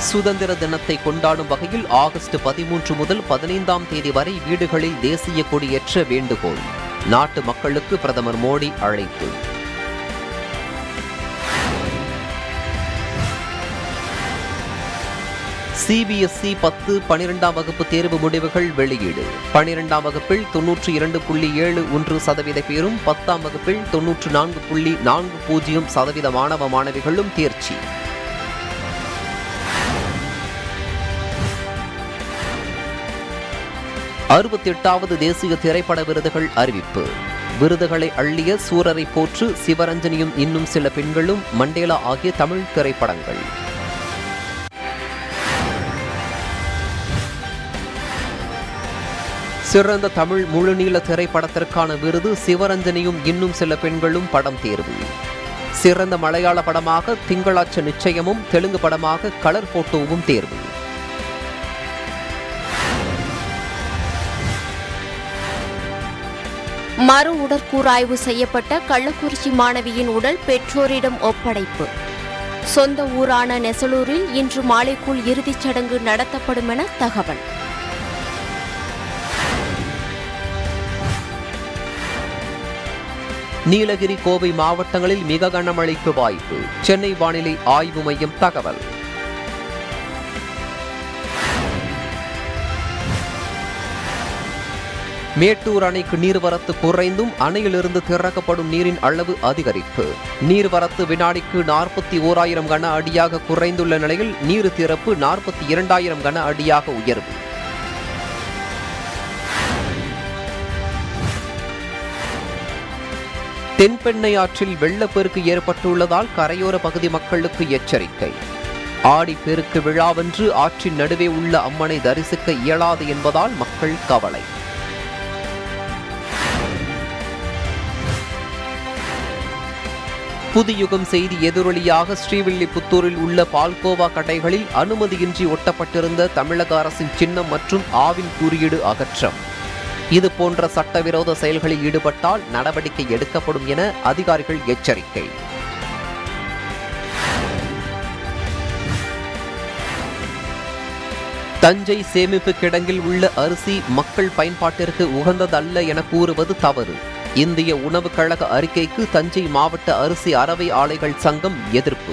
சுதந்திர தினத்தை கொண்டாடும் வகையில் ஆகஸ்ட் பதிமூன்று முதல் பதினைந்தாம் தேதி வரை வீடுகளில் தேசிய கொடியேற்ற வேண்டுகோள் நாட்டு மக்களுக்கு பிரதமர் மோடி அழைப்பு சிபிஎஸ்இ பத்து பனிரெண்டாம் வகுப்பு தேர்வு முடிவுகள் வெளியீடு பனிரெண்டாம் வகுப்பில் தொன்னூற்றி இரண்டு புள்ளி ஏழு ஒன்று சதவீத பேரும் பத்தாம் வகுப்பில் தொன்னூற்று நான்கு புள்ளி நான்கு பூஜ்ஜியம் சதவீத மாணவ மாணவிகளும் தேர்ச்சி அறுபத்தி எட்டாவது தேசிய திரைப்பட விருதுகள் அறிவிப்பு விருதுகளை அள்ளிய சூரரை போற்று சிவரஞ்சனியும் இன்னும் சில பெண்களும் மண்டேலா ஆகிய தமிழ் திரைப்படங்கள் சிறந்த தமிழ் முழுநீள திரைப்படத்திற்கான விருது சிவரஞ்சனியும் இன்னும் சில பெண்களும் படம் தேர்வு சிறந்த மலையாள படமாக திங்களாச்ச நிச்சயமும் தெலுங்கு படமாக கலர் போட்டோவும் தேர்வு மறு உடற்கூறாய்வு செய்யப்பட்ட கள்ளக்குறிச்சி மாணவியின் உடல் பெற்றோரிடம் ஒப்படைப்பு சொந்த ஊரான நெசலூரில் இன்று மாலைக்குள் இறுதிச் சடங்கு நடத்தப்படும் என தகவல் நீலகிரி கோவை மாவட்டங்களில் மிக கனமழைக்கு வாய்ப்பு சென்னை வானிலை ஆய்வு மையம் தகவல் மேட்டூர் அணைக்கு நீர்வரத்து குறைந்தும் அணையிலிருந்து திறக்கப்படும் நீரின் அளவு அதிகரிப்பு நீர்வரத்து வினாடிக்கு நாற்பத்தி ஓராயிரம் கன அடியாக குறைந்துள்ள நிலையில் நீர் திறப்பு நாற்பத்தி இரண்டாயிரம் கன அடியாக உயர்வு தென்பெண்ணை ஆற்றில் வெள்ளப்பெருக்கு ஏற்பட்டுள்ளதால் கரையோர பகுதி மக்களுக்கு எச்சரிக்கை ஆடி பெருக்கு விழாவென்று ஆற்றின் நடுவே உள்ள அம்மனை தரிசிக்க இயலாது என்பதால் மக்கள் கவலை புதுயுகம் செய்தி எதிரொலியாக ஸ்ரீவில்லிபுத்தூரில் உள்ள பால்கோவா கடைகளில் அனுமதியின்றி ஒட்டப்பட்டிருந்த தமிழக அரசின் சின்னம் மற்றும் ஆவின் குறியீடு அகற்றம் இது போன்ற சட்டவிரோத செயல்களில் ஈடுபட்டால் நடவடிக்கை எடுக்கப்படும் என அதிகாரிகள் எச்சரிக்கை தஞ்சை சேமிப்பு கிடங்கில் உள்ள அரிசி மக்கள் பயன்பாட்டிற்கு உகந்ததல்ல என கூறுவது தவறு இந்திய உணவுக் கழக அறிக்கைக்கு தஞ்சை மாவட்ட அரிசி அறவை ஆலைகள் சங்கம் எதிர்ப்பு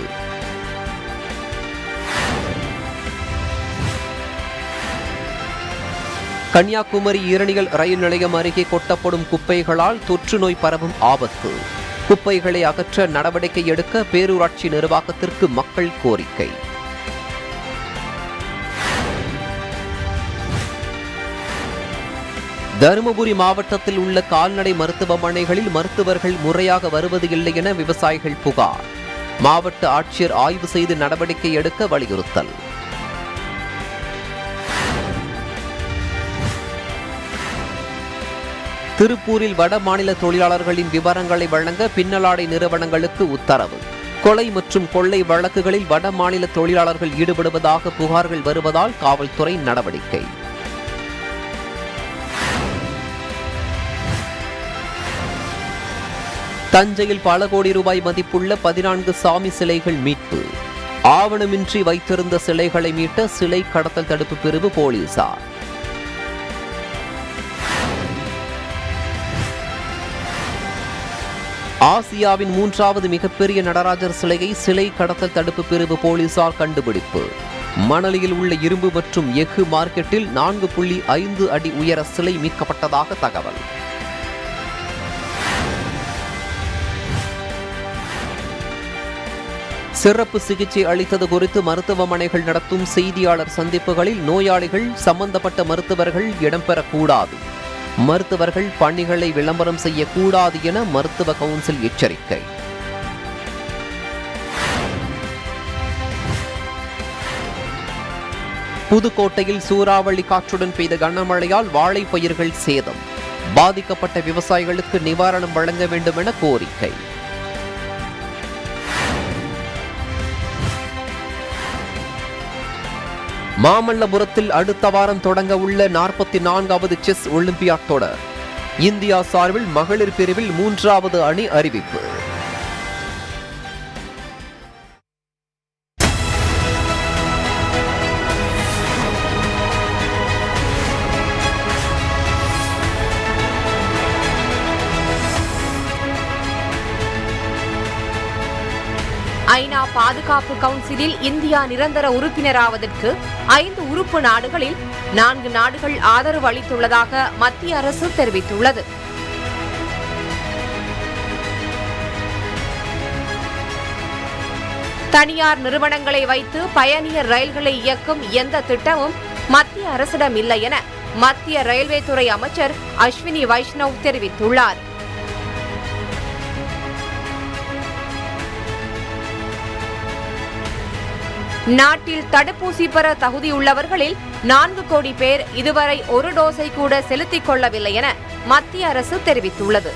கன்னியாகுமரி ஈரணியல் ரயில் நிலையம் அருகே கொட்டப்படும் குப்பைகளால் தொற்று நோய் பரவும் ஆபத்து குப்பைகளை அகற்ற நடவடிக்கை எடுக்க பேரூராட்சி நிர்வாகத்திற்கு மக்கள் கோரிக்கை தருமபுரி மாவட்டத்தில் உள்ள கால்நடை மருத்துவமனைகளில் மருத்துவர்கள் முறையாக வருவது இல்லை என விவசாயிகள் புகார் மாவட்ட ஆட்சியர் ஆய்வு செய்து நடவடிக்கை எடுக்க வலியுறுத்தல் திருப்பூரில் வட மாநில தொழிலாளர்களின் விவரங்களை வழங்க பின்னலாடை நிறுவனங்களுக்கு உத்தரவு கொலை மற்றும் கொள்ளை வழக்குகளில் வட மாநில தொழிலாளர்கள் ஈடுபடுவதாக புகார்கள் வருவதால் காவல்துறை நடவடிக்கை தஞ்சையில் பல கோடி ரூபாய் மதிப்புள்ள பதினான்கு சாமி சிலைகள் மீட்பு ஆவணமின்றி வைத்திருந்த சிலைகளை மீட்ட சிலை கடத்தல் தடுப்பு பிரிவு போலீசார் ஆசியாவின் மூன்றாவது மிகப்பெரிய நடராஜர் சிலையை சிலை கடத்தல் தடுப்பு பிரிவு போலீசார் கண்டுபிடிப்பு மணலியில் உள்ள இரும்பு மற்றும் எஃகு மார்க்கெட்டில் நான்கு புள்ளி ஐந்து அடி உயர சிலை மீட்கப்பட்டதாக தகவல் சிறப்பு சிகிச்சை அளித்தது குறித்து மருத்துவமனைகள் நடத்தும் செய்தியாளர் சந்திப்புகளில் நோயாளிகள் சம்பந்தப்பட்ட மருத்துவர்கள் இடம்பெறக்கூடாது மருத்துவர்கள் பணிகளை விளம்பரம் செய்யக்கூடாது என மருத்துவ கவுன்சில் எச்சரிக்கை புதுக்கோட்டையில் சூறாவளி காற்றுடன் பெய்த கனமழையால் வாழை பயிர்கள் சேதம் பாதிக்கப்பட்ட விவசாயிகளுக்கு நிவாரணம் வழங்க வேண்டும் என கோரிக்கை மாமல்லபுரத்தில் அடுத்த வாரம் தொடங்க உள்ள நாற்பத்தி நான்காவது செஸ் ஒலிம்பியாட் தொடர் இந்தியா சார்பில் மகளிர் பிரிவில் மூன்றாவது அணி அறிவிப்பு பாதுகாப்பு கவுன்சிலில் இந்தியா நிரந்தர உறுப்பினராவதற்கு ஐந்து உறுப்பு நாடுகளில் நான்கு நாடுகள் ஆதரவு அளித்துள்ளதாக மத்திய அரசு தெரிவித்துள்ளது தனியார் நிறுவனங்களை வைத்து பயணியர் ரயில்களை இயக்கும் எந்த திட்டமும் மத்திய அரசிடம் இல்லை என மத்திய ரயில்வே துறை அமைச்சர் அஸ்வினி வைஷ்ணவ் தெரிவித்துள்ளார் நாட்டில் தடுப்பூசி பெற தகுதியுள்ளவர்களில் நான்கு கோடி பேர் இதுவரை ஒரு டோஸை கூட செலுத்திக் கொள்ளவில்லை என மத்திய அரசு தெரிவித்துள்ளது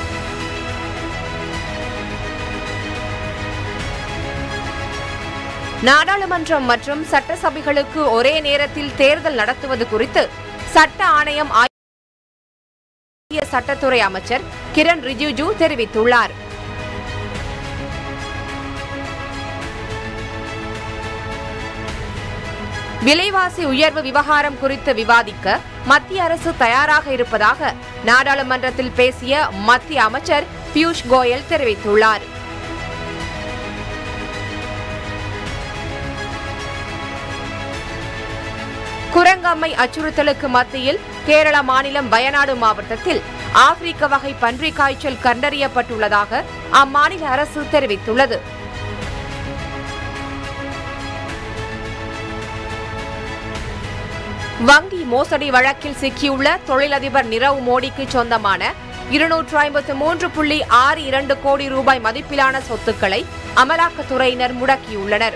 நாடாளுமன்றம் மற்றும் சட்டசபைகளுக்கு ஒரே நேரத்தில் தேர்தல் நடத்துவது குறித்து சட்ட ஆணையம் ஆய்வு சட்டத்துறை அமைச்சர் கிரண் ரிஜிஜு தெரிவித்துள்ளார் விலைவாசி உயர்வு விவகாரம் குறித்து விவாதிக்க மத்திய அரசு தயாராக இருப்பதாக நாடாளுமன்றத்தில் பேசிய மத்திய அமைச்சர் பியூஷ் கோயல் தெரிவித்துள்ளார் குரங்கம்மை அச்சுறுத்தலுக்கு மத்தியில் கேரள மாநிலம் வயநாடு மாவட்டத்தில் ஆப்பிரிக்க வகை பன்றிக் காய்ச்சல் கண்டறியப்பட்டுள்ளதாக அம்மாநில அரசு தெரிவித்துள்ளது வங்கி மோசடி வழக்கில் சிக்கியுள்ள தொழிலதிபர் நிரவ் மோடிக்கு சொந்தமான இருநூற்று ஐம்பத்து மூன்று புள்ளி ஆறு இரண்டு கோடி ரூபாய் மதிப்பிலான சொத்துக்களை அமலாக்கத்துறையினர் முடக்கியுள்ளனர்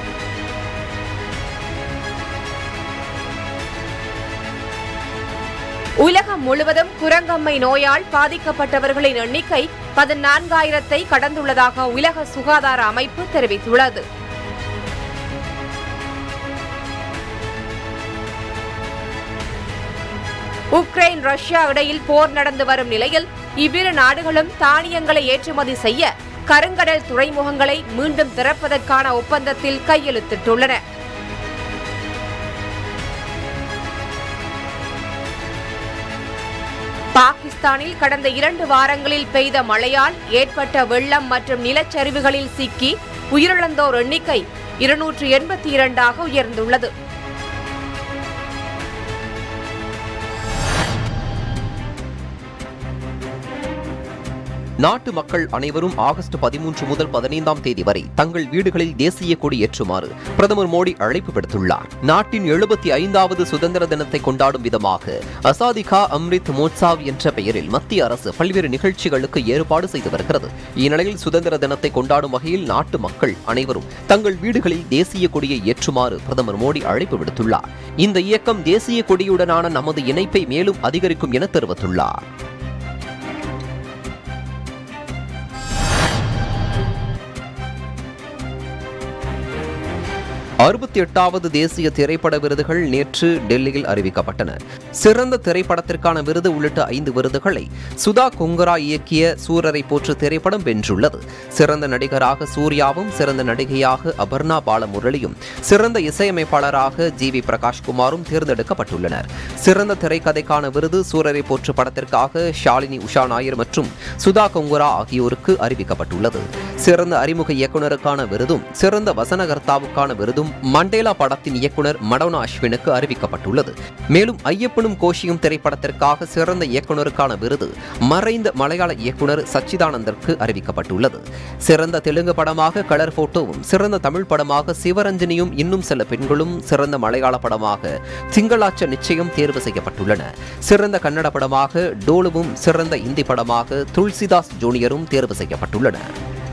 உலகம் முழுவதும் குரங்கம்மை நோயால் பாதிக்கப்பட்டவர்களின் எண்ணிக்கை பதினான்காயிரத்தை கடந்துள்ளதாக உலக சுகாதார அமைப்பு தெரிவித்துள்ளது உக்ரைன் ரஷ்யா இடையில் போர் நடந்து வரும் நிலையில் இவ்விரு நாடுகளும் தானியங்களை ஏற்றுமதி செய்ய கருங்கடல் துறைமுகங்களை மீண்டும் திறப்பதற்கான ஒப்பந்தத்தில் கையெழுத்திட்டுள்ளன பாகிஸ்தானில் கடந்த இரண்டு வாரங்களில் பெய்த மழையால் ஏற்பட்ட வெள்ளம் மற்றும் நிலச்சரிவுகளில் சிக்கி உயிரிழந்தோர் எண்ணிக்கை இருநூற்று எண்பத்தி இரண்டாக உயர்ந்துள்ளது நாட்டு மக்கள் அனைவரும் ஆகஸ்ட் பதிமூன்று முதல் பதினைந்தாம் தேதி வரை தங்கள் வீடுகளில் தேசிய கொடி ஏற்றுமாறு பிரதமர் மோடி அழைப்பு விடுத்துள்ளார் நாட்டின் எழுபத்தி ஐந்தாவது சுதந்திர தினத்தை கொண்டாடும் விதமாக அசாதிகா அம்ரித் மோட்சாவ் என்ற பெயரில் மத்திய அரசு பல்வேறு நிகழ்ச்சிகளுக்கு ஏற்பாடு செய்து வருகிறது இந்நிலையில் சுதந்திர தினத்தை கொண்டாடும் வகையில் நாட்டு மக்கள் அனைவரும் தங்கள் வீடுகளில் தேசிய கொடியை ஏற்றுமாறு பிரதமர் மோடி அழைப்பு விடுத்துள்ளார் இந்த இயக்கம் தேசிய கொடியுடனான நமது இணைப்பை மேலும் அதிகரிக்கும் என தெரிவித்துள்ளார் அறுபத்தி எட்டாவது தேசிய திரைப்பட விருதுகள் நேற்று டெல்லியில் அறிவிக்கப்பட்டன சிறந்த திரைப்படத்திற்கான விருது உள்ளிட்ட ஐந்து விருதுகளை சுதா கொங்கரா இயக்கிய சூரரை போற்று திரைப்படம் வென்றுள்ளது சிறந்த நடிகராக சூர்யாவும் சிறந்த நடிகையாக அபர்ணா பாலமுரளியும் சிறந்த இசையமைப்பாளராக ஜி வி பிரகாஷ்குமாரும் தேர்ந்தெடுக்கப்பட்டுள்ளனர் சிறந்த திரைக்கதைக்கான விருது சூரரை போற்று படத்திற்காக ஷாலினி உஷா நாயர் மற்றும் சுதா கொங்குரா ஆகியோருக்கு அறிவிக்கப்பட்டுள்ளது சிறந்த அறிமுக இயக்குனருக்கான விருதும் சிறந்த வசனகர்த்தாவுக்கான விருதும் மண்டேலா படத்தின் இயக்குனர் மடோனா அஸ்வினுக்கு அறிவிக்கப்பட்டுள்ளது மேலும் ஐயப்பனும் கோஷியும் திரைப்படத்திற்காக சிறந்த இயக்குனருக்கான விருது மறைந்த மலையாள இயக்குனர் சச்சிதானந்தருக்கு அறிவிக்கப்பட்டுள்ளது சிறந்த தெலுங்கு படமாக கலர் போட்டோவும் சிறந்த தமிழ் படமாக சிவரஞ்சனியும் இன்னும் சில பெண்களும் சிறந்த மலையாள படமாக திங்களாச்ச நிச்சயம் தேர்வு செய்யப்பட்டுள்ளன சிறந்த கன்னட படமாக டோலுவும் சிறந்த இந்தி படமாக துளசிதாஸ் ஜூனியரும் தேர்வு செய்யப்பட்டுள்ளனர்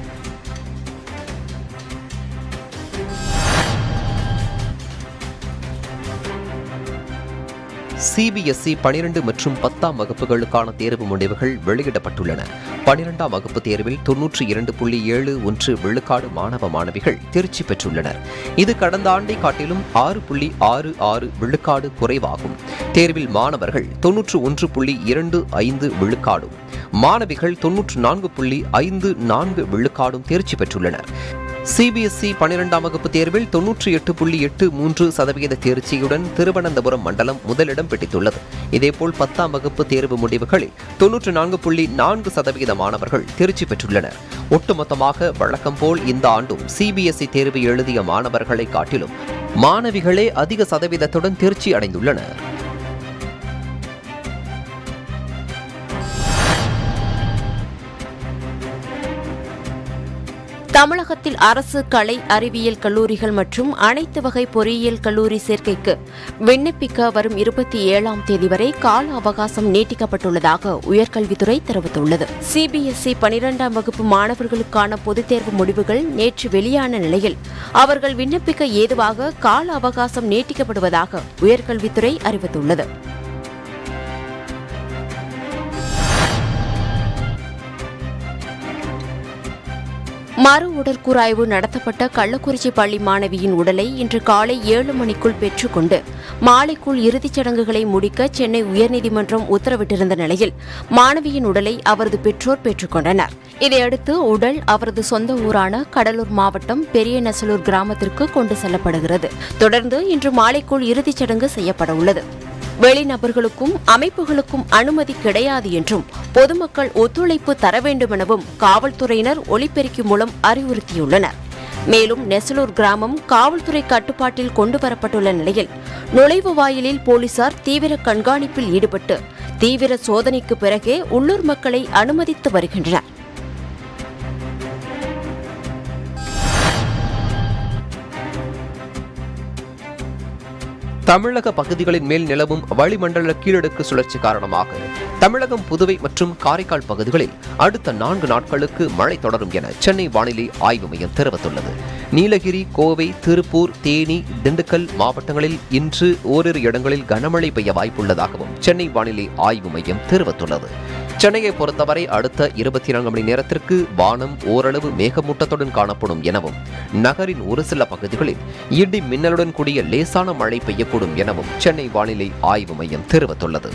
சிபிஎஸ்இ பனிரெண்டு மற்றும் பத்தாம் வகுப்புகளுக்கான தேர்வு முடிவுகள் வெளியிடப்பட்டுள்ளன பனிரெண்டாம் வகுப்பு தேர்வில் தொன்னூற்றி இரண்டு புள்ளி ஏழு ஒன்று விழுக்காடு மாணவ மாணவிகள் தேர்ச்சி பெற்றுள்ளனர் இது கடந்த ஆண்டை காட்டிலும் ஆறு புள்ளி ஆறு ஆறு விழுக்காடு குறைவாகும் தேர்வில் மாணவர்கள் தொன்னூற்று ஒன்று புள்ளி இரண்டு ஐந்து விழுக்காடும் மாணவிகள் தொன்னூற்று நான்கு புள்ளி ஐந்து நான்கு விழுக்காடும் தேர்ச்சி பெற்றுள்ளனர் சிபிஎஸ்இ பனிரெண்டாம் வகுப்பு தேர்வில் தொன்னூற்றி எட்டு புள்ளி எட்டு மூன்று சதவீத தேர்ச்சியுடன் திருவனந்தபுரம் மண்டலம் முதலிடம் பிடித்துள்ளது இதேபோல் பத்தாம் வகுப்பு தேர்வு முடிவுகளில் தொன்னூற்று நான்கு புள்ளி நான்கு சதவீத மாணவர்கள் தேர்ச்சி பெற்றுள்ளனர் ஒட்டுமொத்தமாக வழக்கம் போல் இந்த ஆண்டும் சிபிஎஸ்இ தேர்வு எழுதிய மாணவர்களை காட்டிலும் மாணவிகளே அதிக சதவீதத்துடன் தேர்ச்சி அடைந்துள்ளனர் தமிழகத்தில் அரசு கலை அறிவியல் கல்லூரிகள் மற்றும் அனைத்து வகை பொறியியல் கல்லூரி சேர்க்கைக்கு விண்ணப்பிக்க வரும் இருபத்தி ஏழாம் தேதி வரை கால அவகாசம் நீட்டிக்கப்பட்டுள்ளதாக உயர்கல்வித்துறை தெரிவித்துள்ளது சிபிஎஸ்இ பனிரெண்டாம் வகுப்பு மாணவர்களுக்கான பொதுத் தேர்வு முடிவுகள் நேற்று வெளியான நிலையில் அவர்கள் விண்ணப்பிக்க ஏதுவாக கால அவகாசம் நீட்டிக்கப்படுவதாக உயர்கல்வித்துறை அறிவித்துள்ளது மறு உடற்கூராய்வு நடத்தப்பட்ட கள்ளக்குறிச்சி பள்ளி மாணவியின் உடலை இன்று காலை ஏழு மணிக்குள் பெற்றுக்கொண்டு மாலைக்குள் இறுதிச் சடங்குகளை முடிக்க சென்னை உயர்நீதிமன்றம் உத்தரவிட்டிருந்த நிலையில் மாணவியின் உடலை அவரது பெற்றோர் பெற்றுக்கொண்டனர் இதையடுத்து உடல் அவரது சொந்த ஊரான கடலூர் மாவட்டம் பெரிய நெசலூர் கிராமத்திற்கு கொண்டு செல்லப்படுகிறது தொடர்ந்து இன்று மாலைக்குள் இறுதிச் சடங்கு செய்யப்பட உள்ளது வெளிநபர்களுக்கும் அமைப்புகளுக்கும் அனுமதி கிடையாது என்றும் பொதுமக்கள் ஒத்துழைப்பு தர வேண்டுமெனவும் காவல்துறையினர் ஒலிபெருக்கி மூலம் அறிவுறுத்தியுள்ளனர் மேலும் நெசலூர் கிராமம் காவல்துறை கட்டுப்பாட்டில் கொண்டு வரப்பட்டுள்ள நிலையில் நுழைவு வாயிலில் போலீசார் தீவிர கண்காணிப்பில் ஈடுபட்டு தீவிர சோதனைக்கு பிறகே உள்ளூர் மக்களை அனுமதித்து வருகின்றனர் தமிழக பகுதிகளின் மேல் நிலவும் வளிமண்டல கீழடுக்கு சுழற்சி காரணமாக தமிழகம் புதுவை மற்றும் காரைக்கால் பகுதிகளில் அடுத்த நான்கு நாட்களுக்கு மழை தொடரும் என சென்னை வானிலை ஆய்வு மையம் தெரிவித்துள்ளது நீலகிரி கோவை திருப்பூர் தேனி திண்டுக்கல் மாவட்டங்களில் இன்று ஓரிரு இடங்களில் கனமழை பெய்ய வாய்ப்புள்ளதாகவும் சென்னை வானிலை ஆய்வு மையம் தெரிவித்துள்ளது சென்னையை பொறுத்தவரை அடுத்த இருபத்தி நான்கு மணி நேரத்திற்கு வானம் ஓரளவு மேகமூட்டத்துடன் காணப்படும் எனவும் நகரின் ஒரு சில பகுதிகளில் இடி மின்னலுடன் கூடிய லேசான மழை பெய்யக்கூடும் எனவும் சென்னை வானிலை ஆய்வு மையம் தெரிவித்துள்ளது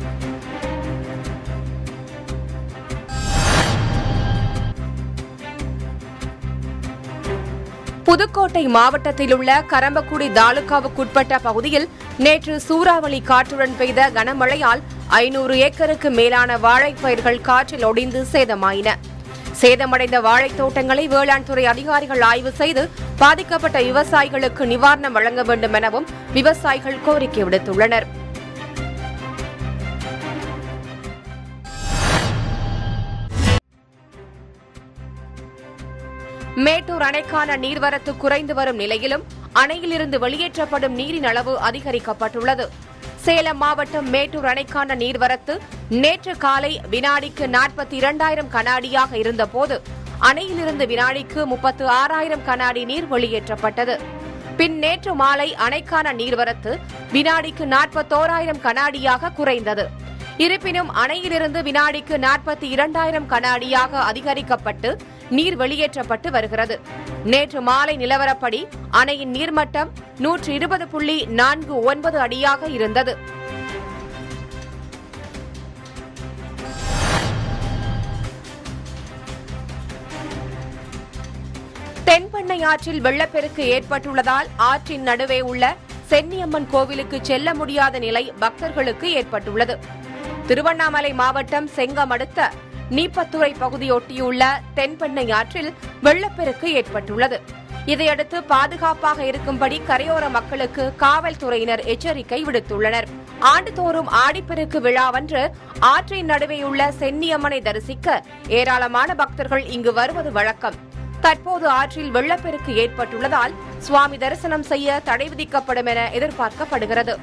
புதுக்கோட்டை மாவட்டத்தில் உள்ள கரம்பக்குடி தாலுகாவுக்குட்பட்ட பகுதியில் நேற்று சூறாவளி காற்றுடன் பெய்த கனமழையால் ஐநூறு ஏக்கருக்கு மேலான வாழைப்பயிர்கள் காற்றில் ஒடிந்து சேதமாயின சேதமடைந்த வாழைத் தோட்டங்களை வேளாண் துறை அதிகாரிகள் ஆய்வு செய்து பாதிக்கப்பட்ட விவசாயிகளுக்கு நிவாரணம் வழங்க வேண்டும் எனவும் விவசாயிகள் கோரிக்கை விடுத்துள்ளனர் மேட்டூர் அணைக்கான நீர்வரத்து குறைந்து வரும் நிலையிலும் அணையிலிருந்து வெளியேற்றப்படும் நீரின் அளவு அதிகரிக்கப்பட்டுள்ளது சேலம் மாவட்டம் மேட்டூர் அணைக்கான நீர்வரத்து நேற்று காலை வினாடிக்கு நாற்பத்தி இரண்டாயிரம் கனாடியாக இருந்தபோது அணையிலிருந்து வினாடிக்கு முப்பத்து ஆறாயிரம் கனாடி நீர் வெளியேற்றப்பட்டது பின் நேற்று மாலை அணைக்கான நீர்வரத்து வினாடிக்கு நாற்பத்தோராயிரம் கனாடியாக குறைந்தது இருப்பினும் அணையிலிருந்து வினாடிக்கு நாற்பத்தி இரண்டாயிரம் கனாடியாக அதிகரிக்கப்பட்டு நீர் வெளியேற்றப்பட்டு வருகிறது நேற்று மாலை நிலவரப்படி அணையின் நீர்மட்டம் நூற்று இருபது புள்ளி நான்கு ஒன்பது அடியாக இருந்தது தென்பெண்ணை ஆற்றில் வெள்ளப்பெருக்கு ஏற்பட்டுள்ளதால் ஆற்றின் நடுவே உள்ள சென்னியம்மன் கோவிலுக்கு செல்ல முடியாத நிலை பக்தர்களுக்கு ஏற்பட்டுள்ளது திருவண்ணாமலை மாவட்டம் செங்கம் அடுத்த நீப்பத்துறை பகுதியொட்டியுள்ள தென்பெண்ணை ஆற்றில் வெள்ளப்பெருக்கு ஏற்பட்டுள்ளது இதையடுத்து பாதுகாப்பாக இருக்கும்படி கரையோர மக்களுக்கு காவல்துறையினர் எச்சரிக்கை விடுத்துள்ளனர் ஆண்டுதோறும் ஆடிப்பெருக்கு விழாவன்று ஆற்றின் நடுவேயுள்ள சென்னியம்மனை தரிசிக்க ஏராளமான பக்தர்கள் இங்கு வருவது வழக்கம் தற்போது ஆற்றில் வெள்ளப்பெருக்கு ஏற்பட்டுள்ளதால் சுவாமி தரிசனம் செய்ய தடை விதிக்கப்படும் என எதிர்பார்க்கப்படுகிறது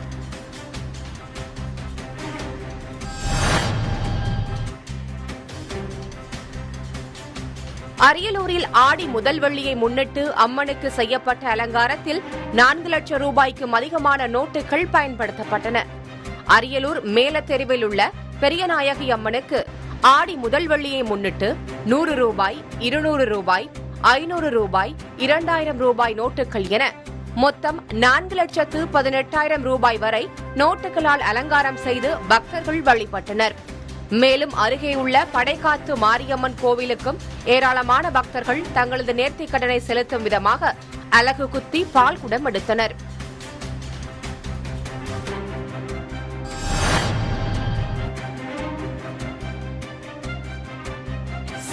அரியலூரில் ஆடி முதல் வெள்ளியை முன்னிட்டு அம்மனுக்கு செய்யப்பட்ட அலங்காரத்தில் நான்கு லட்சம் ரூபாய்க்கும் அதிகமான நோட்டுகள் பயன்படுத்தப்பட்டன அரியலூர் மேலத்தெருவில் உள்ள பெரியநாயகி அம்மனுக்கு ஆடி முதல் வெள்ளியை முன்னிட்டு நூறு ரூபாய் இருநூறு ரூபாய் ஐநூறு ரூபாய் இரண்டாயிரம் ரூபாய் நோட்டுகள் என மொத்தம் நான்கு லட்சத்து பதினெட்டாயிரம் ரூபாய் வரை நோட்டுகளால் அலங்காரம் செய்து பக்தர்கள் வழிபட்டனர் மேலும் அருகே உள்ள படைக்காத்து மாரியம்மன் கோவிலுக்கும் ஏராளமான பக்தர்கள் தங்களது நேர்த்திக் கடனை செலுத்தும் விதமாக அலகு குத்தி பால் குடம் எடுத்தனர்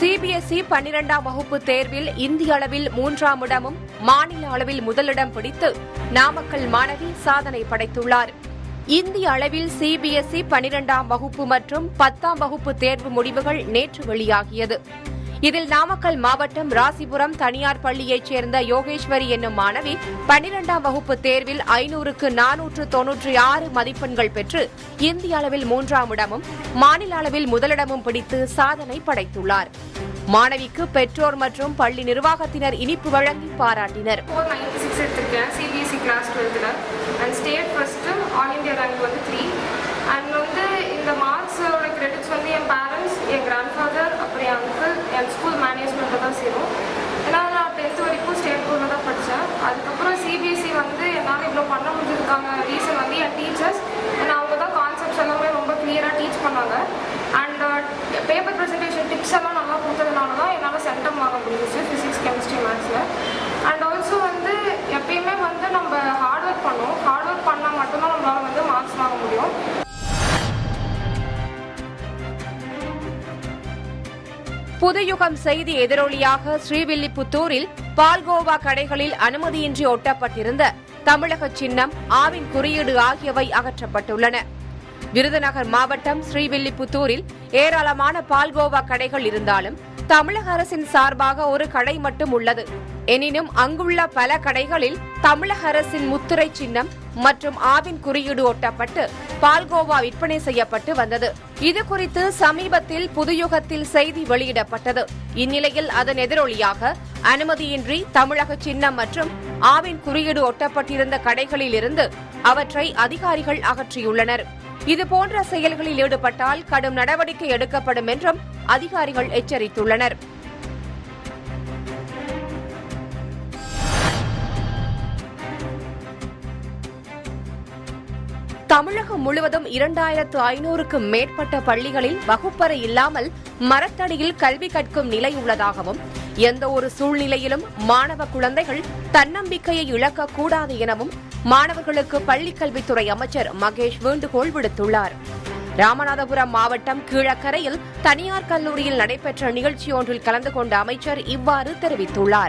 சிபிஎஸ்இ பன்னிரெண்டாம் வகுப்பு தேர்வில் இந்திய அளவில் மூன்றாம் இடமும் மாநில அளவில் முதலிடம் பிடித்து நாமக்கல் மாணவி சாதனை படைத்துள்ளார் இந்திய அளவில் சிபிஎஸ்இ பன்னிரெண்டாம் வகுப்பு மற்றும் பத்தாம் வகுப்பு தேர்வு முடிவுகள் நேற்று வெளியாகியது இதில் நாமக்கல் மாவட்டம் ராசிபுரம் தனியார் பள்ளியைச் சேர்ந்த யோகேஸ்வரி என்னும் மாணவி பன்னிரெண்டாம் வகுப்பு தேர்வில் ஐநூறுக்கு நானூற்று தொன்னூற்றி ஆறு மதிப்பெண்கள் பெற்று இந்திய அளவில் மூன்றாம் இடமும் மாநில அளவில் முதலிடமும் பிடித்து சாதனை படைத்துள்ளார் மாணவிக்கு பெற்றோர் மற்றும் பள்ளி நிர்வாகத்தினர் இனிப்பு வழங்கி பாராட்டினர் ஃபோர் நைன்டி சிக்ஸ் எடுத்திருக்கேன் சிபிஎஸ்சி கிளாஸ் டுவெல்த்தில் and state first all India rank வந்து த்ரீ அண்ட் வந்து இந்த மார்க்ஸோட கிரெடிட்ஸ் வந்து என் பேரண்ட்ஸ் என் கிராண்ட்ஃபாதர் அப்புறம் என் அங்கிள் என் ஸ்கூல் மேனேஜ்மெண்ட்டில் தான் சேரும் ஏன்னா நான் டென்த்து வரைக்கும் ஸ்டேட் ஸ்கூலில் தான் படித்தேன் அதுக்கப்புறம் சிபிஎஸ்சி வந்து என்னால் இவ்வளோ பண்ண முடிஞ்சதுக்கான ரீசன் வந்து என் டீச்சர்ஸ் ஏன்னா அவங்க தான் கான்செப்ட்ஸ் எல்லாமே ரொம்ப கிளியராக டீச் பண்ணாங்க அண்ட் பேப்பர் ப்ரெசன்டேஷன் டிப்ஸ் எல்லாம் நல்லா கொடுத்ததுனால தான் என்னால் சென்டம் வாங்க முடிஞ்சிச்சு ஃபிசிக்ஸ் கெமிஸ்ட்ரி மேத்ஸில் அண்ட் ஆல்சோ வந்து எப்பயுமே வந்து நம்ம ஹார்ட் ஒர்க் பண்ணோம் ஹார்ட் ஒர்க் பண்ணால் மட்டும்தான் நம்மளால் வந்து மார்க்ஸ் வாங்க முடியும் புதுயுகம் செய்தி எதிரொலியாக ஸ்ரீவில்லிபுத்தூரில் பால்கோவா கடைகளில் அனுமதியின்றி ஒட்டப்பட்டிருந்த தமிழக சின்னம் ஆவின் குறியீடு ஆகியவை அகற்றப்பட்டுள்ளன விருதுநகர் மாவட்டம் ஸ்ரீவில்லிபுத்தூரில் ஏராளமான பால்கோவா கடைகள் இருந்தாலும் தமிழக அரசின் சார்பாக ஒரு கடை மட்டும் உள்ளது எனினும் அங்குள்ள பல கடைகளில் தமிழக அரசின் முத்திரை சின்னம் மற்றும் ஆவின் குறியீடு ஒட்டப்பட்டு பால்கோவா விற்பனை செய்யப்பட்டு வந்தது இது குறித்து சமீபத்தில் புதுயுகத்தில் செய்தி வெளியிடப்பட்டது இந்நிலையில் அதன் எதிரொலியாக அனுமதியின்றி தமிழக சின்னம் மற்றும் ஆவின் குறியீடு ஒட்டப்பட்டிருந்த கடைகளில் இருந்து அவற்றை அதிகாரிகள் அகற்றியுள்ளனர் இதுபோன்ற செயல்களில் ஈடுபட்டால் கடும் நடவடிக்கை எடுக்கப்படும் என்றும் அதிகாரிகள் எச்சரித்துள்ளனர் தமிழகம் முழுவதும் இரண்டாயிரத்து ஐநூறுக்கும் மேற்பட்ட பள்ளிகளில் வகுப்பறை இல்லாமல் மரத்தடியில் கல்வி கற்கும் நிலை உள்ளதாகவும் எந்த ஒரு சூழ்நிலையிலும் மாணவ குழந்தைகள் தன்னம்பிக்கையை இழக்கக்கூடாது எனவும் மாணவர்களுக்கு பள்ளிக் கல்வித்துறை அமைச்சர் மகேஷ் வேண்டுகோள் விடுத்துள்ளார் ராமநாதபுரம் மாவட்டம் கீழக்கரையில் தனியார் கல்லூரியில் நடைபெற்ற நிகழ்ச்சி ஒன்றில் கலந்து கொண்ட அமைச்சர் இவ்வாறு தெரிவித்துள்ளார்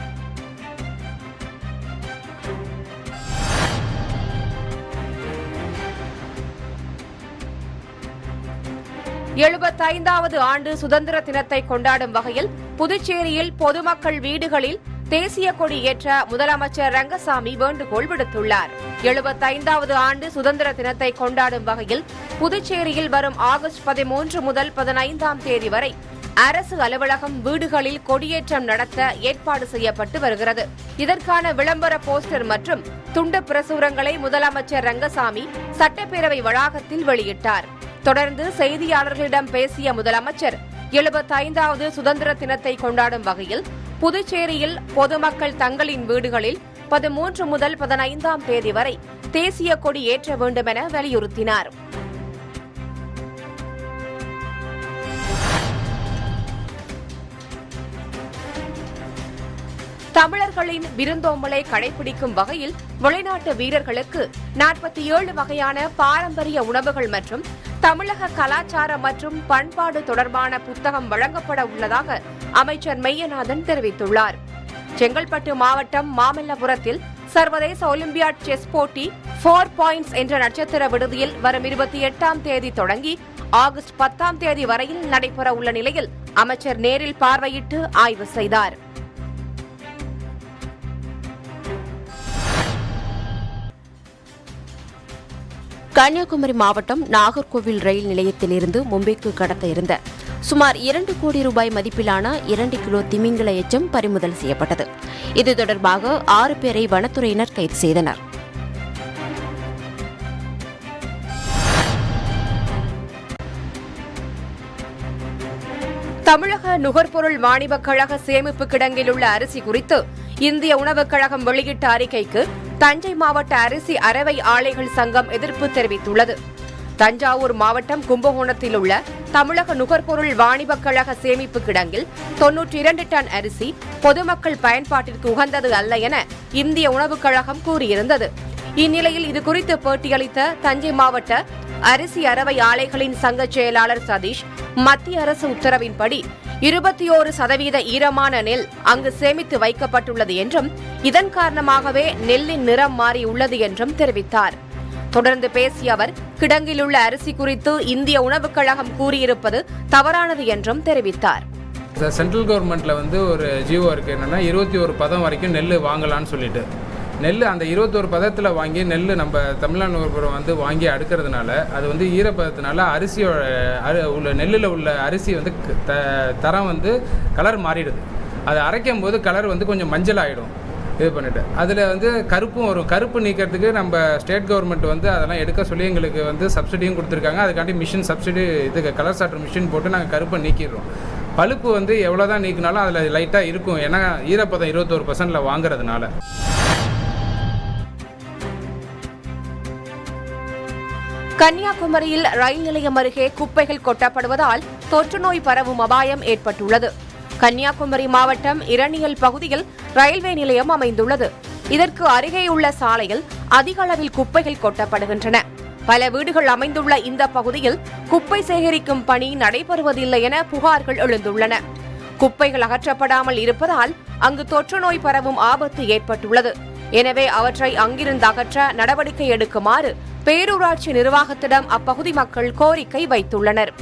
எழுபத்தைந்தாவது ஆண்டு சுதந்திர தினத்தை கொண்டாடும் வகையில் புதுச்சேரியில் பொதுமக்கள் வீடுகளில் தேசிய கொடி ஏற்ற முதலமைச்சர் ரங்கசாமி வேண்டுகோள் விடுத்துள்ளார் எழுபத்தைந்தாவது ஆண்டு சுதந்திர தினத்தை கொண்டாடும் வகையில் புதுச்சேரியில் வரும் ஆகஸ்ட் பதிமூன்று முதல் பதினைந்தாம் தேதி வரை அரசு அலுவலகம் வீடுகளில் கொடியேற்றம் நடத்த ஏற்பாடு செய்யப்பட்டு வருகிறது இதற்கான விளம்பர போஸ்டர் மற்றும் துண்டு பிரசுரங்களை முதலமைச்சர் ரங்கசாமி சட்டப்பேரவை வளாகத்தில் வெளியிட்டார் தொடர்ந்து செய்தியாளர்களிடம் பேசிய முதலமைச்சர் எழுபத்தைந்தாவது சுதந்திர தினத்தை கொண்டாடும் வகையில் புதுச்சேரியில் பொதுமக்கள் தங்களின் வீடுகளில் பதிமூன்று முதல் பதினைந்தாம் தேதி வரை தேசிய கொடி ஏற்ற வேண்டுமென வலியுறுத்தினார் தமிழர்களின் விருந்தோம்பலை கடைபிடிக்கும் வகையில் வெளிநாட்டு வீரர்களுக்கு நாற்பத்தி ஏழு வகையான பாரம்பரிய உணவுகள் மற்றும் தமிழக கலாச்சார மற்றும் பண்பாடு தொடர்பான புத்தகம் வழங்கப்பட உள்ளதாக அமைச்சர் மெய்யநாதன் தெரிவித்துள்ளார் செங்கல்பட்டு மாவட்டம் மாமல்லபுரத்தில் சர்வதேச ஒலிம்பியாட் செஸ் போட்டி ஃபோர் பாயிண்ட்ஸ் என்ற நட்சத்திர விடுதியில் வரும் இருபத்தி எட்டாம் தேதி தொடங்கி ஆகஸ்ட் பத்தாம் தேதி வரையில் நடைபெற உள்ள நிலையில் அமைச்சர் நேரில் பார்வையிட்டு ஆய்வு செய்தார் கன்னியாகுமரி மாவட்டம் நாகர்கோவில் ரயில் நிலையத்திலிருந்து மும்பைக்கு கடத்த இருந்த சுமார் இரண்டு கோடி ரூபாய் மதிப்பிலான இரண்டு கிலோ திமிங்கல எச்சம் பறிமுதல் செய்யப்பட்டது இது தொடர்பாக ஆறு பேரை வனத்துறையினர் கைது செய்தனர் தமிழக நுகர்பொருள் வாணிபக் கழக சேமிப்பு கிடங்கில் உள்ள அரிசி குறித்து இந்திய உணவுக் கழகம் வெளியிட்ட அறிக்கைக்கு தஞ்சை மாவட்ட அரிசி அரவை ஆலைகள் சங்கம் எதிர்ப்பு தெரிவித்துள்ளது தஞ்சாவூர் மாவட்டம் கும்பகோணத்தில் உள்ள தமிழக நுகர்பொருள் வாணிபக் கழக சேமிப்பு கிடங்கில் தொன்னூற்றி இரண்டு டன் அரிசி பொதுமக்கள் பயன்பாட்டிற்கு உகந்தது அல்ல என இந்திய உணவுக் கழகம் கூறியிருந்தது இந்நிலையில் இதுகுறித்து பேட்டியளித்த தஞ்சை மாவட்ட அரிசி அரவை ஆலைகளின் சங்க செயலாளர் சதீஷ் மத்திய அரசு உத்தரவின்படி இருபத்தி ஓரு சதவீத ஈரமான நெல் அங்கு சேமித்து வைக்கப்பட்டுள்ளது என்றும் இதன் காரணமாகவே நெல்லின் நிறம் மாறியுள்ளது என்றும் தெரிவித்தார் தொடர்ந்து பேசிய அவர் கிடங்கிலுள்ள அரிசி குறித்து இந்திய உணவுக் கழகம் கூறியிருப்பது தவறானது என்றும் தெரிவித்தார் சென்ட்ரல் கவர்மெண்ட்டில் வந்து ஒரு ஜியோ இருக்குது என்னென்னா இருபத்தி ஒரு பதம் வரைக்கும் நெல் வாங்கலாம்னு சொல்லிட்டு நெல் அந்த இருபத்தோரு பதத்தில் வாங்கி நெல் நம்ம தமிழ்நாடு நுகர்புறம் வந்து வாங்கி அடுக்கிறதுனால அது வந்து ஈரப்பதத்தினால அரிசியோட அரு உள்ள நெல்லில் உள்ள அரிசி வந்து க- த தரம் வந்து கலர் மாறிடுது அது அரைக்கும் போது கலர் வந்து கொஞ்சம் மஞ்சள் ஆகிடும் இது பண்ணிட்டு அதில் வந்து கருப்பும் வரும் கருப்பு நீக்கிறதுக்கு நம்ம ஸ்டேட் கவர்மெண்ட் வந்து அதெல்லாம் எடுக்க சொல்லி எங்களுக்கு வந்து சப்சிடியும் கொடுத்துருக்காங்க அதுக்காண்டி மிஷின் சப்சிடி இதுக்கு கலர் சாட்டர் மிஷின் போட்டு நாங்கள் கருப்பை நீக்கிடுறோம் பழுப்பு வந்து எவ்வளோ தான் நீக்கினாலும் அதில் லைட்டாக இருக்கும் ஏன்னா ஈரப்பதம் இருபத்தோரு பர்சன்டில் வாங்குறதுனால கன்னியாகுமரியில் ரயில் நிலையம் அருகே குப்பைகள் கொட்டப்படுவதால் தொற்று நோய் பரவும் அபாயம் ஏற்பட்டுள்ளது கன்னியாகுமரி மாவட்டம் இரணியல் பகுதியில் ரயில்வே நிலையம் அமைந்துள்ளது இதற்கு அருகேயுள்ள சாலையில் அதிக அளவில் குப்பைகள் கொட்டப்படுகின்றன பல வீடுகள் அமைந்துள்ள இந்த பகுதியில் குப்பை சேகரிக்கும் பணி நடைபெறுவதில்லை என புகார்கள் எழுந்துள்ளன குப்பைகள் அகற்றப்படாமல் இருப்பதால் அங்கு தொற்று நோய் பரவும் ஆபத்து ஏற்பட்டுள்ளது எனவே அவற்றை அங்கிருந்து அகற்ற நடவடிக்கை எடுக்குமாறு பேரூராட்சி நிர்வாகத்திடம் அப்பகுதி மக்கள் கோரிக்கை வைத்துள்ளனர்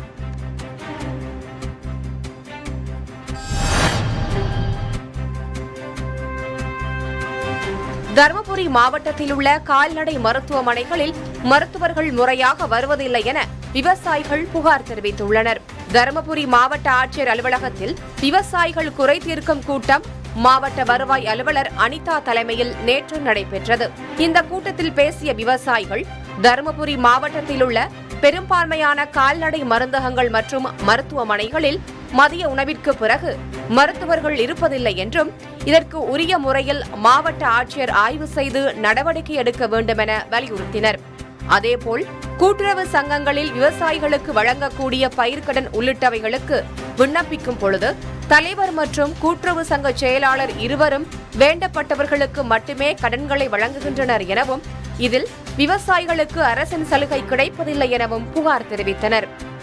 தருமபுரி மாவட்டத்தில் உள்ள கால்நடை மருத்துவமனைகளில் மருத்துவர்கள் முறையாக வருவதில்லை என விவசாயிகள் புகார் தெரிவித்துள்ளனர் தருமபுரி மாவட்ட ஆட்சியர் அலுவலகத்தில் விவசாயிகள் குறை தீர்க்கும் கூட்டம் மாவட்ட வருவாய் அலுவலர் அனிதா தலைமையில் நேற்று நடைபெற்றது இந்த கூட்டத்தில் பேசிய விவசாயிகள் தருமபுரி மாவட்டத்தில் உள்ள பெரும்பான்மையான கால்நடை மருந்தகங்கள் மற்றும் மருத்துவமனைகளில் மதிய உணவிற்கு பிறகு மருத்துவர்கள் இருப்பதில்லை என்றும் இதற்கு உரிய முறையில் மாவட்ட ஆட்சியர் ஆய்வு செய்து நடவடிக்கை எடுக்க வேண்டும் என வலியுறுத்தினர் அதேபோல் கூட்டுறவு சங்கங்களில் விவசாயிகளுக்கு வழங்கக்கூடிய பயிர்க்கடன் உள்ளிட்டவைகளுக்கு விண்ணப்பிக்கும் பொழுது தலைவர் மற்றும் கூட்டுறவு சங்க செயலாளர் இருவரும் வேண்டப்பட்டவர்களுக்கு மட்டுமே கடன்களை வழங்குகின்றனர் எனவும் இதில் விவசாயிகளுக்கு அரசின் சலுகை கிடைப்பதில்லை எனவும் புகார் தெரிவித்தனர்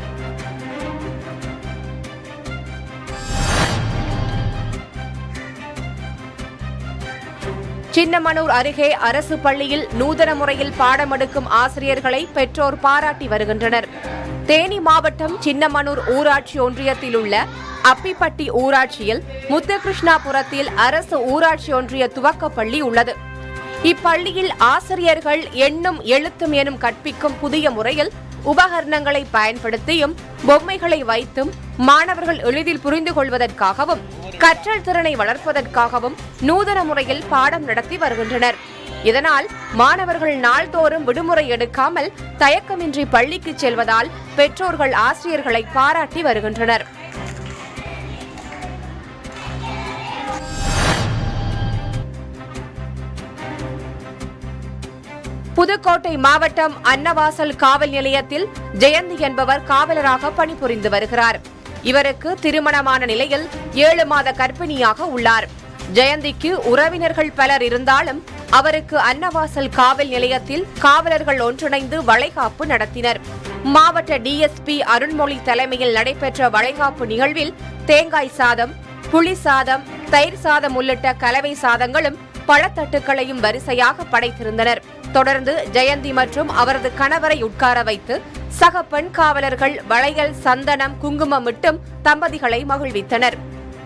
சின்னமனூர் அருகே அரசு பள்ளியில் நூதன முறையில் பாடமெடுக்கும் ஆசிரியர்களை பெற்றோர் பாராட்டி வருகின்றனர் தேனி மாவட்டம் சின்னமனூர் ஊராட்சி ஒன்றியத்தில் உள்ள அப்பிப்பட்டி ஊராட்சியில் முத்துகிருஷ்ணாபுரத்தில் அரசு ஊராட்சி ஒன்றிய துவக்கப் பள்ளி உள்ளது இப்பள்ளியில் ஆசிரியர்கள் எண்ணும் எழுத்தும் எனும் கற்பிக்கும் புதிய முறையில் உபகரணங்களை பயன்படுத்தியும் பொம்மைகளை வைத்தும் மாணவர்கள் எளிதில் புரிந்து கொள்வதற்காகவும் கற்றல் திறனை வளர்ப்பதற்காகவும் நூதன முறையில் பாடம் நடத்தி வருகின்றனர் இதனால் மாணவர்கள் நாள்தோறும் விடுமுறை எடுக்காமல் தயக்கமின்றி பள்ளிக்கு செல்வதால் பெற்றோர்கள் ஆசிரியர்களை பாராட்டி வருகின்றனர் புதுக்கோட்டை மாவட்டம் அன்னவாசல் காவல் நிலையத்தில் ஜெயந்தி என்பவர் காவலராக பணிபுரிந்து வருகிறார் இவருக்கு திருமணமான நிலையில் ஏழு மாத கர்ப்பிணியாக உள்ளார் ஜெயந்திக்கு உறவினர்கள் பலர் இருந்தாலும் அவருக்கு அன்னவாசல் காவல் நிலையத்தில் காவலர்கள் ஒன்றிணைந்து வளைகாப்பு நடத்தினர் மாவட்ட டிஎஸ்பி அருண்மொழி தலைமையில் நடைபெற்ற வளைகாப்பு நிகழ்வில் தேங்காய் சாதம் புளி சாதம் தயிர் சாதம் உள்ளிட்ட கலவை சாதங்களும் பழத்தட்டுக்களையும் வரிசையாக படைத்திருந்தனர் தொடர்ந்து ஜெயந்தி மற்றும் அவரது கணவரை உட்கார வைத்து சக பெண் காவலர்கள் வளையல் சந்தனம் குங்குமம் இட்டும் தம்பதிகளை மகிழ்வித்தனர்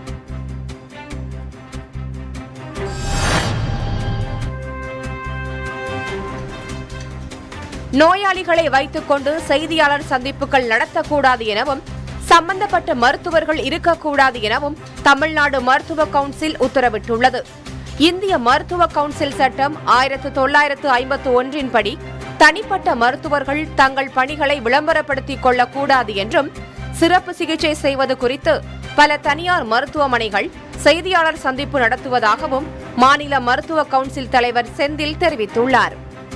நோயாளிகளை வைத்துக்கொண்டு செய்தியாளர் சந்திப்புகள் நடத்தக்கூடாது எனவும் சம்பந்தப்பட்ட மருத்துவர்கள் இருக்கக்கூடாது எனவும் தமிழ்நாடு மருத்துவ கவுன்சில் உத்தரவிட்டுள்ளது இந்திய மருத்துவ கவுன்சில் சட்டம் ஆயிரத்து தொள்ளாயிரத்து ஐம்பத்து ஒன்றின் படி தனிப்பட்ட மருத்துவர்கள் தங்கள் பணிகளை விளம்பரப்படுத்திக் கொள்ளக்கூடாது என்றும் சிறப்பு சிகிச்சை செய்வது குறித்து பல தனியார் மருத்துவமனைகள் செய்தியாளர் சந்திப்பு நடத்துவதாகவும் மாநில மருத்துவ கவுன்சில் தலைவர் செந்தில் தெரிவித்துள்ளார்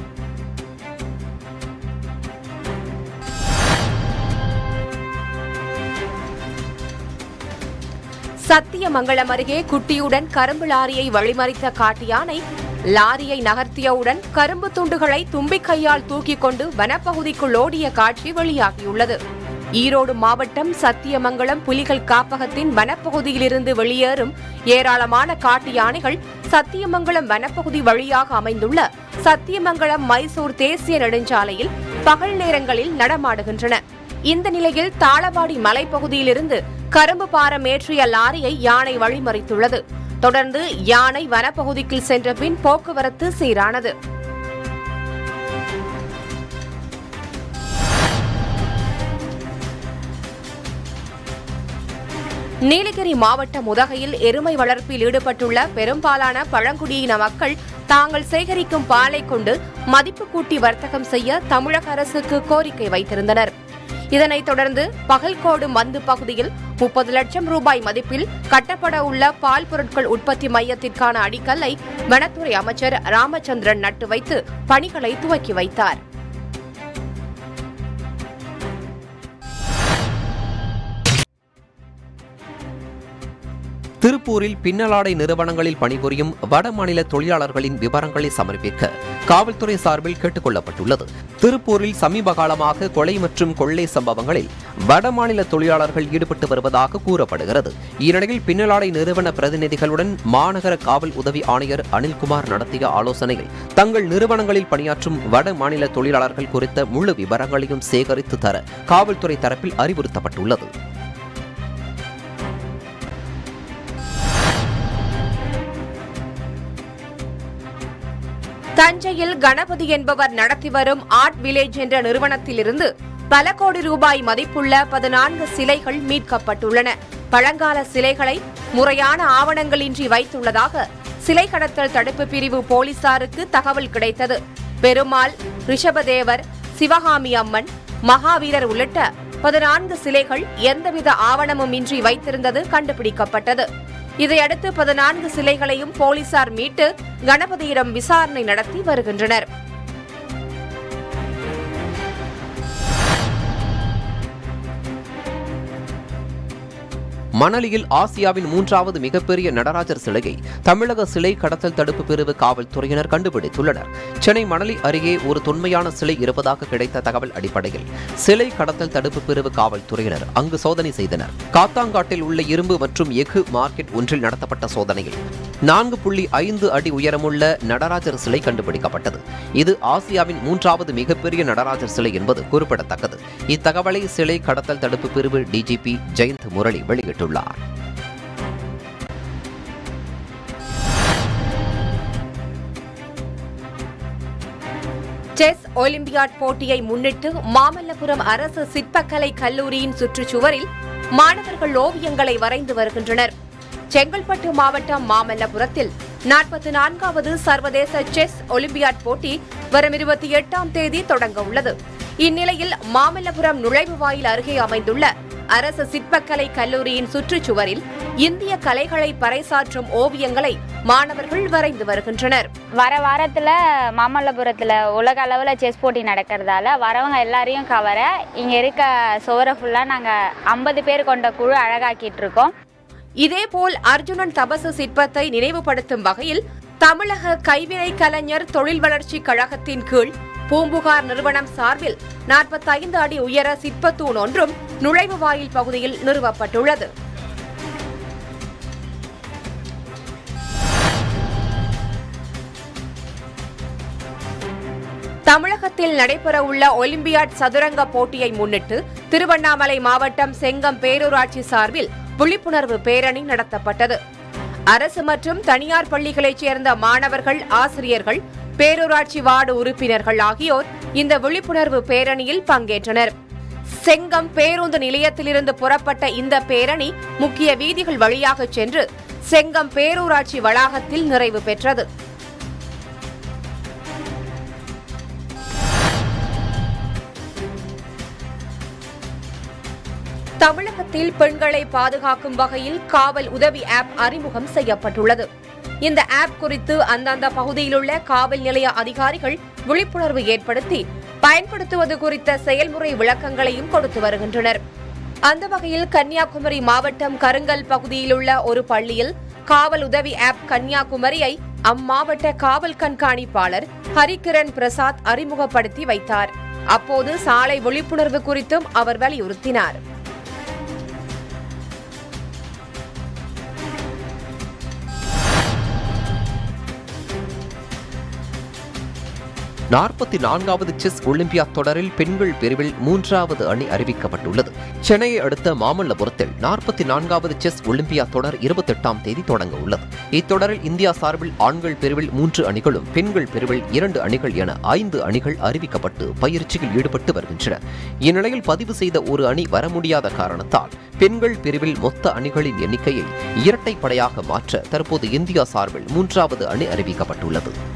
சத்தியமங்கலம் அருகே குட்டியுடன் கரும்பு லாரியை வழிமறித்த காட்டு யானை லாரியை நகர்த்தியவுடன் கரும்பு துண்டுகளை தும்பிக்கையால் தூக்கிக் கொண்டு வனப்பகுதிக்குள் ஓடிய காட்சி வெளியாகியுள்ளது ஈரோடு மாவட்டம் சத்தியமங்கலம் புலிகள் காப்பகத்தின் வனப்பகுதியிலிருந்து வெளியேறும் ஏராளமான காட்டு யானைகள் சத்தியமங்கலம் வனப்பகுதி வழியாக அமைந்துள்ள சத்தியமங்கலம் மைசூர் தேசிய நெடுஞ்சாலையில் பகல் நேரங்களில் நடமாடுகின்றன இந்த நிலையில் தாளவாடி மலைப்பகுதியிலிருந்து கரும்பு பாரம் ஏற்றிய லாரியை யானை வழிமறித்துள்ளது தொடர்ந்து யானை வனப்பகுதிக்கு சென்ற பின் போக்குவரத்து சீரானது நீலகிரி மாவட்டம் உதகையில் எருமை வளர்ப்பில் ஈடுபட்டுள்ள பெரும்பாலான பழங்குடியின மக்கள் தாங்கள் சேகரிக்கும் பாலை கொண்டு மதிப்பு கூட்டி வர்த்தகம் செய்ய தமிழக அரசுக்கு கோரிக்கை வைத்திருந்தனர் இதனைத் தொடர்ந்து பகல்கோடு மந்து பகுதியில் முப்பது லட்சம் ரூபாய் மதிப்பில் கட்டப்பட உள்ள பால் பொருட்கள் உற்பத்தி மையத்திற்கான அடிக்கல்லை வனத்துறை அமைச்சர் ராமச்சந்திரன் நட்டு வைத்து பணிகளை துவக்கி வைத்தார் திருப்பூரில் பின்னலாடை நிறுவனங்களில் பணிபுரியும் வடமாநில தொழிலாளர்களின் விவரங்களை சமர்ப்பிக்க காவல்துறை சார்பில் கேட்டுக் கொள்ளப்பட்டுள்ளது திருப்பூரில் சமீப காலமாக கொலை மற்றும் கொள்ளை சம்பவங்களில் வடமாநில தொழிலாளர்கள் ஈடுபட்டு வருவதாக கூறப்படுகிறது இந்நிலையில் பின்னலாடை நிறுவன பிரதிநிதிகளுடன் மாநகர காவல் உதவி ஆணையர் அனில்குமார் நடத்திய ஆலோசனையில் தங்கள் நிறுவனங்களில் பணியாற்றும் வட மாநில தொழிலாளர்கள் குறித்த முழு விவரங்களையும் சேகரித்து தர காவல்துறை தரப்பில் அறிவுறுத்தப்பட்டுள்ளது தஞ்சையில் கணபதி என்பவர் நடத்தி வரும் ஆர்ட் வில்லேஜ் என்ற நிறுவனத்திலிருந்து பல கோடி ரூபாய் மதிப்புள்ள பதினான்கு சிலைகள் மீட்கப்பட்டுள்ளன பழங்கால சிலைகளை முறையான ஆவணங்களின்றி வைத்துள்ளதாக சிலை கடத்தல் தடுப்பு பிரிவு போலீசாருக்கு தகவல் கிடைத்தது பெருமாள் ரிஷபதேவர் சிவகாமி அம்மன் மகாவீரர் உள்ளிட்ட பதினான்கு சிலைகள் எந்தவித ஆவணமும் இன்றி வைத்திருந்தது கண்டுபிடிக்கப்பட்டது இதையடுத்து பதினான்கு சிலைகளையும் போலீசார் மீட்டு கணபதியிடம் விசாரணை நடத்தி வருகின்றனர் மணலியில் ஆசியாவின் மூன்றாவது மிகப்பெரிய நடராஜர் சிலையை தமிழக சிலை கடத்தல் தடுப்பு பிரிவு காவல்துறையினர் கண்டுபிடித்துள்ளனர் சென்னை மணலி அருகே ஒரு தொன்மையான சிலை இருப்பதாக கிடைத்த தகவல் அடிப்படையில் சிலை கடத்தல் தடுப்பு பிரிவு காவல்துறையினர் அங்கு சோதனை செய்தனர் காத்தாங்காட்டில் உள்ள இரும்பு மற்றும் எஃகு மார்க்கெட் ஒன்றில் நடத்தப்பட்ட சோதனையில் நான்கு புள்ளி ஐந்து அடி உயரமுள்ள நடராஜர் சிலை கண்டுபிடிக்கப்பட்டது இது ஆசியாவின் மூன்றாவது மிகப்பெரிய நடராஜர் சிலை என்பது குறிப்பிடத்தக்கது இத்தகவலை சிலை கடத்தல் தடுப்பு பிரிவு டிஜிபி ஜெயந்த் முரளி வெளியிட்டுள்ளார் செஸ் ஒலிம்பியாட் போட்டியை முன்னிட்டு மாமல்லபுரம் அரசு சிற்பக்கலை கல்லூரியின் சுற்றுச்சுவரில் மாணவர்கள் ஓவியங்களை வரைந்து வருகின்றனர் செங்கல்பட்டு மாவட்டம் மாமல்லபுரத்தில் நாற்பத்தி நான்காவது சர்வதேச செஸ் ஒலிம்பியாட் போட்டி வரும் இருபத்தி எட்டாம் தேதி தொடங்க உள்ளது இந்நிலையில் மாமல்லபுரம் நுழைவு வாயில் அருகே அமைந்துள்ள அரசு சிற்பக்கலை கல்லூரியின் சுற்றுச்சுவரில் இந்திய கலைகளை பறைசாற்றும் ஓவியங்களை மாணவர்கள் வரைந்து வருகின்றனர் வர வாரத்தில் மாமல்லபுரத்தில் உலக அளவில் செஸ் போட்டி நடக்கிறதால வரவங்க எல்லாரையும் கவர இங்கே இருக்க சுவரை ஃபுல்லாக நாங்கள் ஐம்பது பேர் கொண்ட குழு அழகாக்கிட்டு இருக்கோம் இதேபோல் அர்ஜுனன் தபசு சிற்பத்தை நினைவுபடுத்தும் வகையில் தமிழக கைவினை கலைஞர் தொழில் வளர்ச்சி கழகத்தின் கீழ் பூம்புகார் நிறுவனம் சார்பில் 45 அடி உயர சிற்பத்தூண் ஒன்றும் நுழைவு வாயில் பகுதியில் நிறுவப்பட்டுள்ளது தமிழகத்தில் நடைபெறவுள்ள ஒலிம்பியாட் சதுரங்க போட்டியை முன்னிட்டு திருவண்ணாமலை மாவட்டம் செங்கம் பேரூராட்சி சார்பில் விழிப்புணர்வு பேரணி நடத்தப்பட்டது அரசு மற்றும் தனியார் பள்ளிகளைச் சேர்ந்த மாணவர்கள் ஆசிரியர்கள் பேரூராட்சி வார்டு உறுப்பினர்கள் ஆகியோர் இந்த விழிப்புணர்வு பேரணியில் பங்கேற்றனர் செங்கம் பேருந்து நிலையத்திலிருந்து புறப்பட்ட இந்த பேரணி முக்கிய வீதிகள் வழியாக சென்று செங்கம் பேரூராட்சி வளாகத்தில் நிறைவு பெற்றது தமிழகத்தில் பெண்களை பாதுகாக்கும் வகையில் காவல் உதவி ஆப் அறிமுகம் செய்யப்பட்டுள்ளது இந்த ஆப் குறித்து அந்தந்த பகுதியிலுள்ள காவல் நிலைய அதிகாரிகள் விழிப்புணர்வு ஏற்படுத்தி பயன்படுத்துவது குறித்த செயல்முறை விளக்கங்களையும் கொடுத்து வருகின்றனர் அந்த வகையில் கன்னியாகுமரி மாவட்டம் கருங்கல் பகுதியிலுள்ள ஒரு பள்ளியில் காவல் உதவி ஆப் கன்னியாகுமரியை அம்மாவட்ட காவல் கண்காணிப்பாளர் ஹரிகிரண் பிரசாத் அறிமுகப்படுத்தி வைத்தார் அப்போது சாலை விழிப்புணர்வு குறித்தும் அவர் வலியுறுத்தினார் நாற்பத்தி நான்காவது செஸ் ஒலிம்பியாட் தொடரில் பெண்கள் பிரிவில் மூன்றாவது அணி அறிவிக்கப்பட்டுள்ளது சென்னையை அடுத்த மாமல்லபுரத்தில் நாற்பத்தி நான்காவது செஸ் ஒலிம்பியாட் தொடர் இருபத்தெட்டாம் தேதி தொடங்க உள்ளது இத்தொடரில் இந்தியா சார்பில் ஆண்கள் பிரிவில் மூன்று அணிகளும் பெண்கள் பிரிவில் இரண்டு அணிகள் என ஐந்து அணிகள் அறிவிக்கப்பட்டு பயிற்சியில் ஈடுபட்டு வருகின்றன இந்நிலையில் பதிவு செய்த ஒரு அணி வர முடியாத காரணத்தால் பெண்கள் பிரிவில் மொத்த அணிகளின் எண்ணிக்கையை இரட்டைப்படையாக மாற்ற தற்போது இந்தியா சார்பில் மூன்றாவது அணி அறிவிக்கப்பட்டுள்ளது